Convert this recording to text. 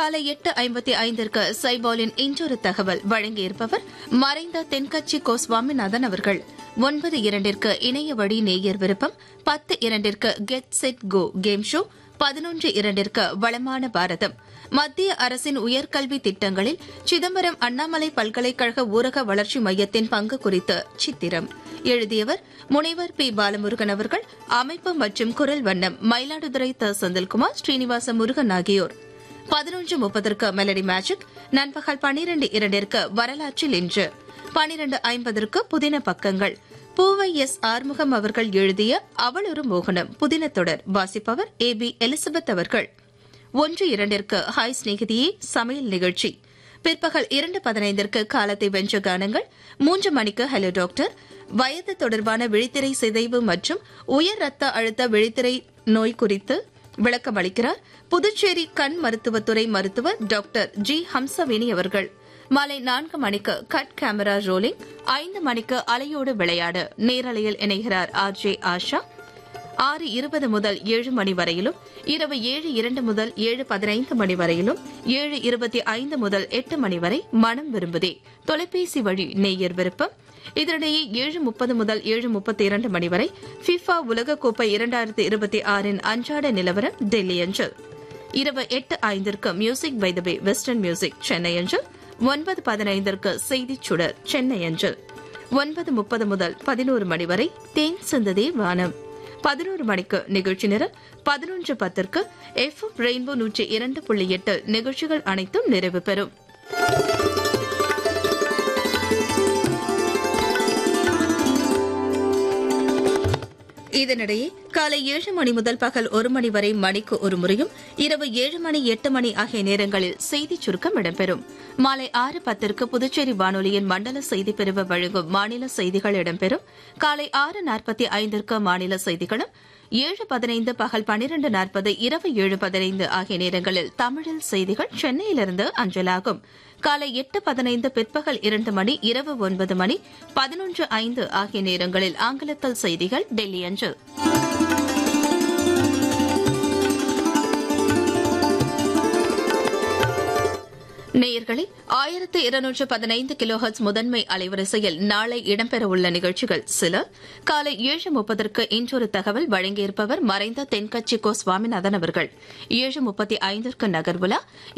காலை எட்டு ஐம்பத்தி ஐந்திற்கு சைபாலின் இன்றொரு தகவல் வழங்கியிருப்பவர் மறைந்த தென்கட்சி கோ சுவாமிநாதன் அவர்கள் ஒன்பது இரண்டிற்கு இணைய வழி நேயர் விருப்பம் பத்து இரண்டிற்கு get set go game show பதினொன்று இரண்டிற்கு வளமான பாரதம் மத்திய அரசின் உயர்கல்வி திட்டங்களில் சிதம்பரம் அண்ணாமலை பல்கலைக்கழக ஊரக வளர்ச்சி மையத்தின் பங்கு குறித்து சித்திரம் எழுதியவர் முனைவர் பி பாலமுருகன் அவர்கள் அமைப்பு மற்றும் குரல் வண்ணம் மயிலாடுதுறை த செந்தில்குமார் ஸ்ரீனிவாச முருகன் ஆகியோர் பதினொன்று முப்பதற்கு மெலடி மேஜிக் நண்பகல் பனிரண்டு இரண்டிற்கு வரலாற்றில் இன்று பனிரண்டு ஐம்பதற்கு புதின பக்கங்கள் பூவை எஸ் ஆறுமுகம் அவர்கள் எழுதிய அவளொரு மோகனம் புதின தொடர் வாசிப்பவர் ஏ பி எலிசபெத் அவர்கள் ஒன்று இரண்டிற்கு ஹாய் சிநேகிதியே சமையல் நிகழ்ச்சி பிற்பகல் இரண்டு பதினைந்திற்கு காலத்தை வென்ற கானங்கள் மூன்று மணிக்கு ஹலோ டாக்டர் வயது தொடர்பான விழித்திரை சிதைவு மற்றும் உயர் ரத்த அழுத்த விழித்திரை நோய் குறித்து விளக்கம் அளிக்கிறார் புதுச்சேரி கண் மருத்துவத்துறை மருத்துவர் டாக்டர் ஜி ஹம்சவேணி அவர்கள் மாலை நான்கு மணிக்கு கட் கேமரா ரோலிங் ஐந்து மணிக்கு அலையோடு விளையாடு நேரலையில் இணைகிறார் ஆர் ஜே ஆஷா ஆறு இருபது முதல் ஏழு மணி வரையிலும் இரவு ஏழு இரண்டு முதல் ஏழு பதினைந்து மணி வரையிலும் ஏழு இருபத்தி ஐந்து முதல் எட்டு மணி வரை மனம் விரும்புதே தொலைபேசி வழி நேயர் விருப்பம் இதனிடையே ஏழு முப்பது முதல் ஏழு முப்பத்தி இரண்டு மணி வரை ஃபிஃபா உலகக்கோப்பை இரண்டாயிரத்தி இருபத்தி ஆறின் அன்றாட நிலவரம் டெல்லி அஞ்சல் இரவு எட்டு ஐந்திற்கு music by the bay western music Chennai அஞ்சல் ஒன்பது பதினைந்திற்கு செய்திச் சுடர் சென்னை அஞ்சல் ஒன்பது முப்பது முதல் பதினோரு மணி வரை தேன் சிந்ததே வானம் பதினோரு மணிக்கு நிகழ்ச்சி நிரல் பதினொன்று பத்திற்கு எஃப் ரெயின்போ நூற்றி இரண்டு புள்ளி எட்டு நிகழ்ச்சிகள் அனைத்தும் நிறைவு பெறும் இதனிடையே காலை ஏழு மணி முதல் பகல் ஒரு மணி வரை மணிக்கு ஒரு முறையும் இரவு ஏழு மணி எட்டு மணி ஆகிய நேரங்களில் செய்திச் சுருக்கம் இடம்பெறும் மாலை ஆறு பத்திற்கு புதுச்சேரி வானொலியின் மண்டல செய்திப் பிரிவு வழங்கும் மாநில செய்திகள் இடம்பெறும் காலை ஆறு நாற்பத்தி ஐந்திற்கு மாநில செய்திகளும் ஏழு பதினைந்து பகல் பனிரண்டு நாற்பது இரவு ஏழு பதினைந்து ஆகிய நேரங்களில் தமிழில் செய்திகள் சென்னையிலிருந்து அஞ்சலாகும் காலை எட்டு பதினைந்து பிற்பகல் இரண்டு மணி இரவு ஒன்பது மணி பதினொன்று ஐந்து ஆகிய நேரங்களில் ஆங்கிலத்தில் செய்திகள் டெல்லி அஞ்சல் நேயர்களே ஆயிரத்து இருநூற்று பதினைந்து கிலோஹர்ட்ஸ் முதன்மை அலைவரிசையில் நாளை இடம்பெறவுள்ள நிகழ்ச்சிகள் சில காலை ஏழு முப்பதற்கு இன்றொரு தகவல் வழங்கியிருப்பவர் மறைந்த தென்கட்சி கோ சுவாமிநாதன் அவர்கள் ஏழு முப்பத்தி ஐந்திற்கு நகர்வுலா